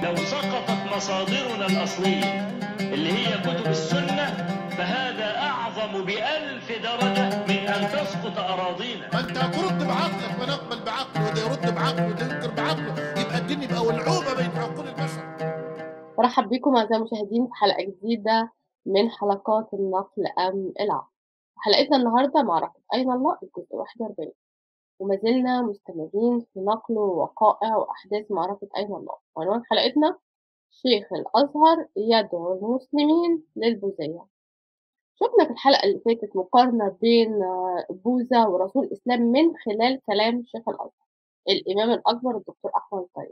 لو سقطت مصادرنا الأصلية اللي هي كتب السنة فهذا أعظم بألف درجة من أن تسقط أراضينا ما انت هترد بعقلك ما نقبل بعقله وده يرد بعقله وده ينكر بعقله يبقى الدين يبقى ولعوبه بين عقول البشر برحب بكم أعزائي المشاهدين في حلقة جديدة من حلقات النقل أم العقل حلقتنا النهاردة معركة أين الله الجزء 41 وما زلنا مستمرين في نقل وقائع وأحداث معركة أين الله عنوان حلقتنا شيخ الأزهر يدعو المسلمين للبوذية شفنا في الحلقة اللي فاتت مقارنة بين بوذا ورسول الإسلام من خلال كلام شيخ الأزهر الإمام الأكبر الدكتور أحمد الطيب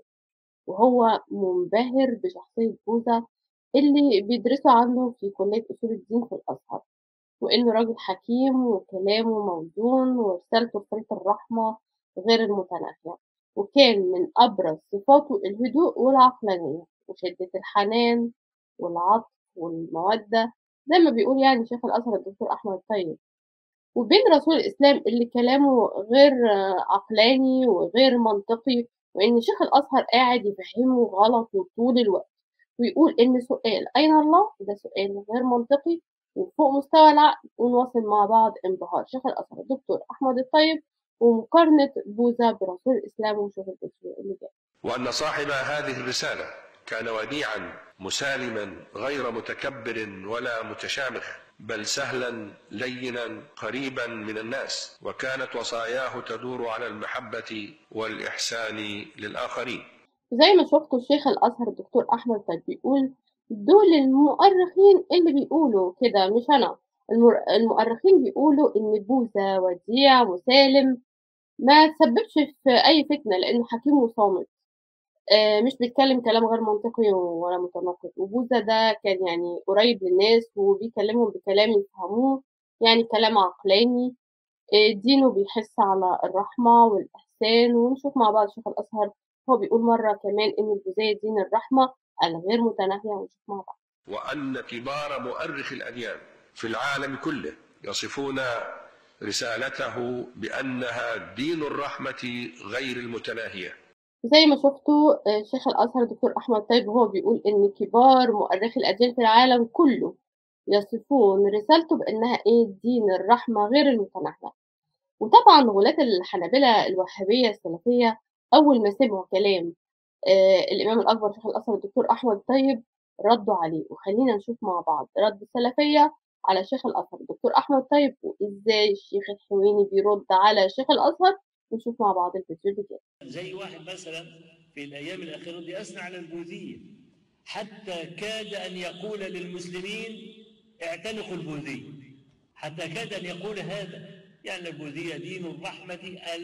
وهو منبهر بشخصية بوذا اللي بيدرسوا عنه في كلية أصول الدين في الأزهر وإنه راجل حكيم وكلامه موزون ورسالته رسالة الرحمة غير المتناهية وكان من أبرز صفاته الهدوء والعقلانية وشدة الحنان والعطف والمودة زي ما بيقول يعني شيخ الأزهر الدكتور أحمد الطيب وبين رسول الإسلام اللي كلامه غير عقلاني وغير منطقي وإن شيخ الأزهر قاعد يفهمه غلط طول الوقت ويقول إن سؤال أين الله ده سؤال غير منطقي وفوق مستوى العقل ونواصل مع بعض انبهار شيخ الأزهر الدكتور أحمد الطيب ومقارنة بوذا برسول الإسلام ونشوف الفيديو اللي جاي وأن صاحب هذه الرسالة كان وديعا مسالما غير متكبر ولا متشامخ بل سهلا لينا قريبا من الناس وكانت وصاياه تدور على المحبة والإحسان للآخرين زي ما شفتوا الشيخ الأزهر الدكتور أحمد طيب بيقول دول المؤرخين اللي بيقولوا كده مش أنا المر- المؤرخين بيقولوا إن بوذا وديع مسالم ما تسببش في أي فتنة لأنه حكيم وصامت آه، مش بيتكلم كلام غير منطقي ولا متناقض وبوذا ده كان يعني قريب للناس وبيكلمهم بكلام يفهموه يعني كلام عقلاني آه، دينه بيحث على الرحمة والإحسان ونشوف مع بعض شيخ الأزهر هو بيقول مرة كمان إن البوذية دين الرحمة الغير متناهية ونشوف مع بعض وأن كبار مؤرخ الأديان في العالم كله يصفون رسالته بأنها دين الرحمة غير المتناهية زي ما شفتوا آه، شيخ الأزهر دكتور أحمد طيب هو بيقول إن كبار مؤرخي الأديان في العالم كله يصفون رسالته بأنها إيه دين الرحمة غير المتناهية وطبعا غلاة الحنابلة الوهابية السلفية أول ما سمعوا كلام آه الإمام الأكبر شيخ الأزهر الدكتور أحمد طيب ردوا عليه وخلينا نشوف مع بعض رد السلفية على شيخ الأزهر الدكتور أحمد طيب وإزاي الشيخ الحويني بيرد على شيخ الأزهر نشوف مع بعض الفيديو اللي جاي زي واحد مثلا في الأيام الأخيرة دي أثنى على البوذية حتى كاد أن يقول للمسلمين اعتنقوا البوذية حتى كاد أن يقول هذا يعني البوذية دين الرحمة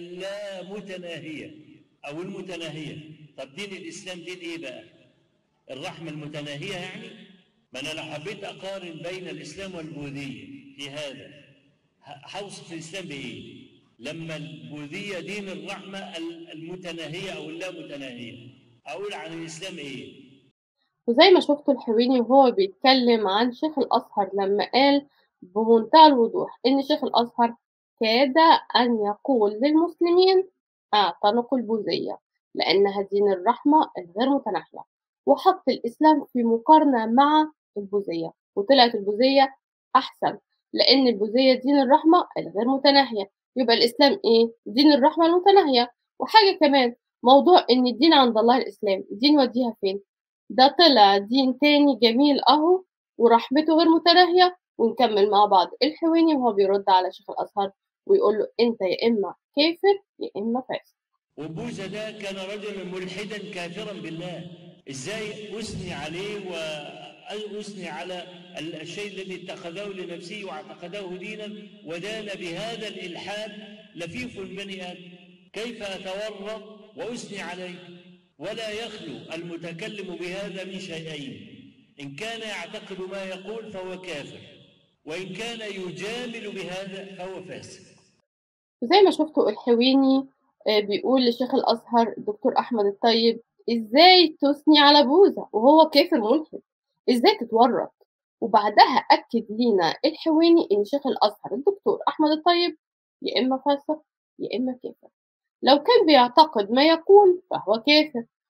اللامتناهية أو المتناهية طب دين الإسلام دين إيه بقى؟ الرحمة المتناهية يعني؟ ما أنا لو حبيت أقارن بين الإسلام والبوذية في هذا ه- هوصف الإسلام بإيه؟ لما البوذية دين الرحمة المتناهية أو اللامتناهية أقول عن الإسلام إيه؟ وزي ما شفتوا الحويني وهو بيتكلم عن شيخ الأزهر لما قال بمنتهى الوضوح إن شيخ الأزهر كاد أن يقول للمسلمين اعتنقوا البوذية لأنها دين الرحمة الغير متناهية وحط الإسلام في مقارنة مع البوذية وطلعت البوذية أحسن لأن البوذية دين الرحمة الغير متناهية يبقى الإسلام إيه؟ دين الرحمة المتناهية وحاجة كمان موضوع إن الدين عند الله الإسلام الدين وديها فين؟ ده طلع دين تاني جميل أهو ورحمته غير متناهية ونكمل مع بعض الحويني وهو بيرد على شيخ الأزهر ويقول له أنت يا إما كافر يا إما فاسق وبوذا ده كان رجلا ملحدا كافرا بالله ازاي اثني عليه واثني على الشيء الذي اتخذه لنفسه واعتقده دينا ودان بهذا الالحاد لفيف البني ادم كيف اتورط واثني عليه ولا يخلو المتكلم بهذا من شيئين ان كان يعتقد ما يقول فهو كافر وان كان يجامل بهذا فهو فاسق وزي ما شفتوا الحويني آه، بيقول لشيخ الأزهر الدكتور أحمد الطيب إزاي تثني على بوذا وهو كافر ملحد إزاي تتورط وبعدها أكد لينا الحويني إن شيخ الأزهر الدكتور أحمد الطيب يا إما فاسق يا إما كافر لو كان بيعتقد ما يقول فهو كافر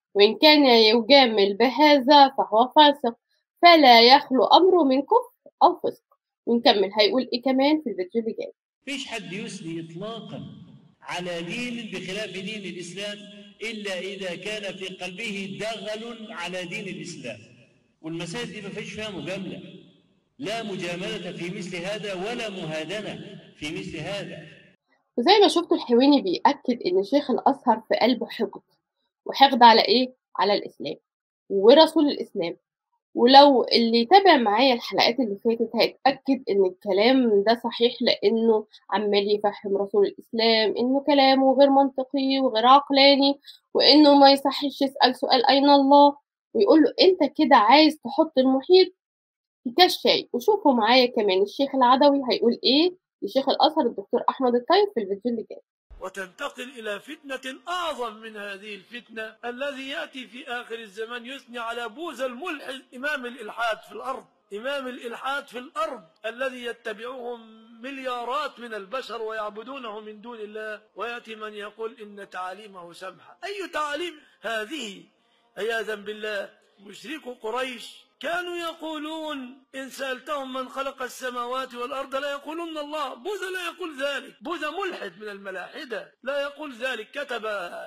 وإن كان يجامل بهذا فهو فاسق فلا يخلو أمره من كفر أو فسق ونكمل هيقول إيه كمان في الفيديو اللي جاي فيش حد يثني إطلاقا على دين بخلاف دين الإسلام إلا إذا كان في قلبه دغل على دين الإسلام والمسائل دي ما فيش فيها مجاملة لا مجاملة في مثل هذا ولا مهادنة في مثل هذا وزي ما شفتوا الحويني بيأكد إن شيخ الأزهر في قلبه حقد وحقد على إيه؟ على الإسلام ورسول الإسلام ولو اللي تابع معايا الحلقات اللي فاتت هيتأكد إن الكلام ده صحيح لأنه عمال يفهم رسول الإسلام إنه كلامه غير منطقي وغير عقلاني وإنه ما يصحش يسأل سؤال أين الله ويقول له أنت كده عايز تحط المحيط في كاس شاي وشوفوا معايا كمان الشيخ العدوي هيقول إيه لشيخ الأزهر الدكتور أحمد الطيب في الفيديو اللي جاي وتنتقل إلى فتنة أعظم من هذه الفتنة الذي يأتي في آخر الزمان يثني على بوذا الملحد إمام الإلحاد في الأرض إمام الإلحاد في الأرض الذي يتبعهم مليارات من البشر ويعبدونه من دون الله ويأتي من يقول إن تعاليمه سمحة أي تعاليم هذه عياذا بالله مشرك قريش كانوا يقولون إن سألتهم من خلق السماوات والأرض لا يقولون الله بوذا لا يقول ذلك بوذا ملحد من الملاحدة لا يقول ذلك كتب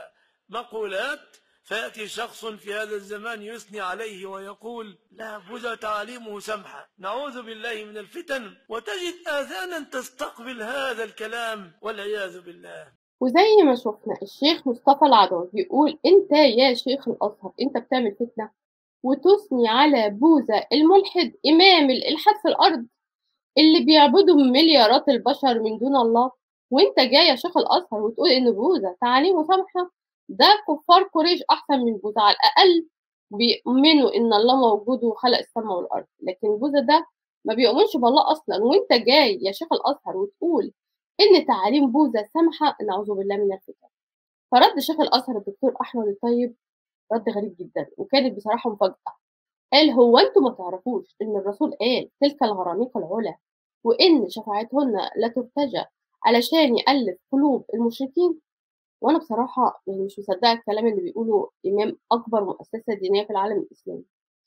مقولات فيأتي شخص في هذا الزمان يثني عليه ويقول لا بوذا تعاليمه سمحة نعوذ بالله من الفتن وتجد آذانا تستقبل هذا الكلام والعياذ بالله وزي ما شفنا الشيخ مصطفى العدوي بيقول انت يا شيخ الازهر انت بتعمل فتنه وتثني على بوذا الملحد امام الالحاد في الارض اللي بيعبدوا مليارات البشر من دون الله وانت جاي يا شيخ الازهر وتقول ان بوذا تعاليمه سامحه ده كفار قريش احسن من بوذا على الاقل بيؤمنوا ان الله موجود وخلق السماء والارض لكن بوذا ده ما بيؤمنش بالله اصلا وانت جاي يا شيخ الازهر وتقول ان تعاليم بوذا سامحه نعوذ بالله من الفتن فرد شيخ الازهر الدكتور احمد الطيب رد غريب جدا وكانت بصراحه مفاجاه قال هو انتوا ما تعرفوش ان الرسول قال تلك الغرانيق العلا وان شفاعتهن لا ترتجى علشان يألف قلوب المشركين وانا بصراحه يعني مش مصدقه الكلام اللي بيقوله امام اكبر مؤسسه دينيه في العالم الاسلامي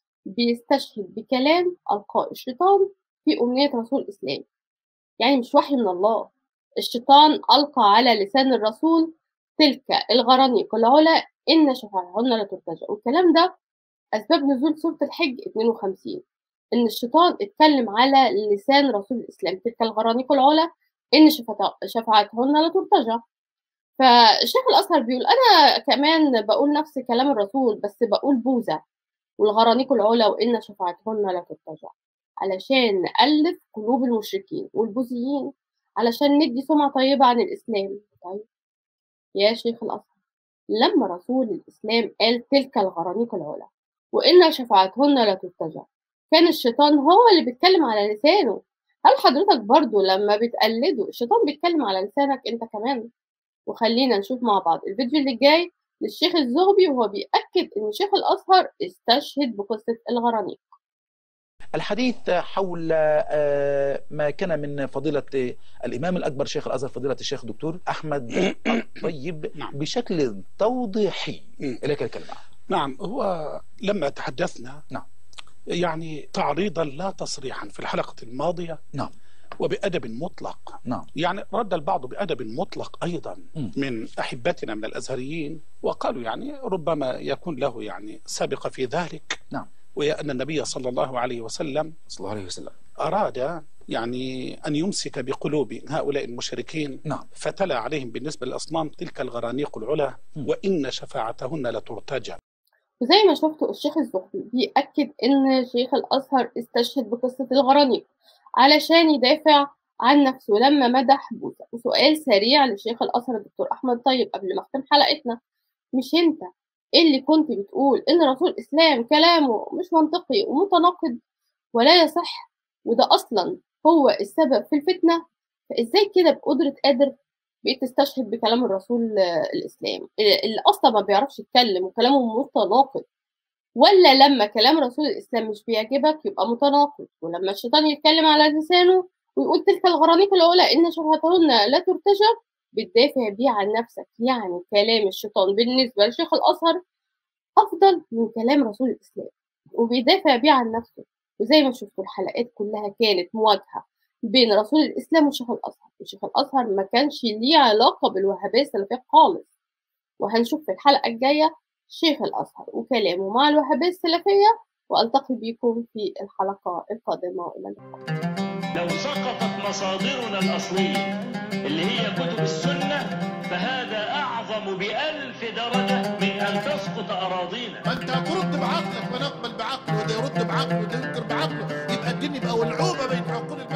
بيستشهد بكلام القاه الشيطان في امنيه رسول الاسلام يعني مش وحي من الله الشيطان القى على لسان الرسول تلك الغرانيق العلا ان شفاعتهن لا ترتجى والكلام ده اسباب نزول سوره الحج 52 ان الشيطان اتكلم على لسان رسول الاسلام تلك الغرانيق العلا ان شفاعتهن لا ترتجى فالشيخ الازهر بيقول انا كمان بقول نفس كلام الرسول بس بقول بوذا والغرانيق العلا وان شفاعتهن لا ترتجى علشان نألف قلوب المشركين والبوذيين علشان ندي سمعة طيبة عن الإسلام طيب يا شيخ الأزهر لما رسول الإسلام قال تلك الغرانيق العلا وإن شفاعتهن لا ترتجى كان الشيطان هو اللي بيتكلم على لسانه هل حضرتك برضو لما بتقلده الشيطان بيتكلم على لسانك انت كمان وخلينا نشوف مع بعض الفيديو اللي جاي للشيخ الزغبي وهو بيأكد ان شيخ الازهر استشهد بقصة الغرانيق الحديث حول ما كان من فضيلة الإمام الأكبر شيخ الأزهر فضيلة الشيخ دكتور أحمد الطيب نعم. بشكل توضيحي إليك الكلمة نعم هو لما تحدثنا نعم. يعني تعريضا لا تصريحا في الحلقة الماضية نعم وبأدب مطلق نعم يعني رد البعض بأدب مطلق أيضا مم. من أحبتنا من الأزهريين وقالوا يعني ربما يكون له يعني سابقة في ذلك نعم. وهي أن النبي صلى الله عليه وسلم صلى الله عليه وسلم أراد يعني أن يمسك بقلوب هؤلاء المشركين نعم فتلا عليهم بالنسبة للأصنام تلك الغرانيق العلا مم. وإن شفاعتهن لترتجى وزي ما شفتوا الشيخ الزهري بيأكد إن شيخ الأزهر استشهد بقصة الغرانيق علشان يدافع عن نفسه لما مدح بوذا وسؤال سريع للشيخ الأزهر الدكتور أحمد طيب قبل ما أختم حلقتنا مش أنت اللي كنت بتقول إن رسول الإسلام كلامه مش منطقي ومتناقض ولا يصح وده أصلا هو السبب في الفتنة فإزاي كده بقدرة قادر بقيت تستشهد بكلام الرسول آه، الإسلام اللي أصلا ما بيعرفش يتكلم وكلامه متناقض ولا لما كلام رسول الإسلام مش بيعجبك يبقى متناقض ولما الشيطان يتكلم على لسانه ويقول تلك الغرانيق الأولى إن شبهتهن لا ترتجى بتدافع بيه عن نفسك يعني كلام الشيطان بالنسبة لشيخ الأزهر أفضل من كلام رسول الإسلام وبيدافع بيه عن نفسه وزي ما شفتوا الحلقات كلها كانت مواجهة بين رسول الإسلام وشيخ الأزهر وشيخ الأزهر ما كانش ليه علاقة بالوهابية السلفية خالص وهنشوف في الحلقة الجاية شيخ الأزهر وكلامه مع الوهابية السلفية وألتقي بكم في الحلقة القادمة إلى اللقاء لو سقطت مصادرنا الأصلية اللي هي كتب السنة فهذا أعظم بألف درجة من أن تسقط أراضينا ما انت هترد بعقلك فنقبل بعقله وده يرد بعقله وده ينكر بعقله يبقى الدين يبقى ولعوبه بين عقول البشر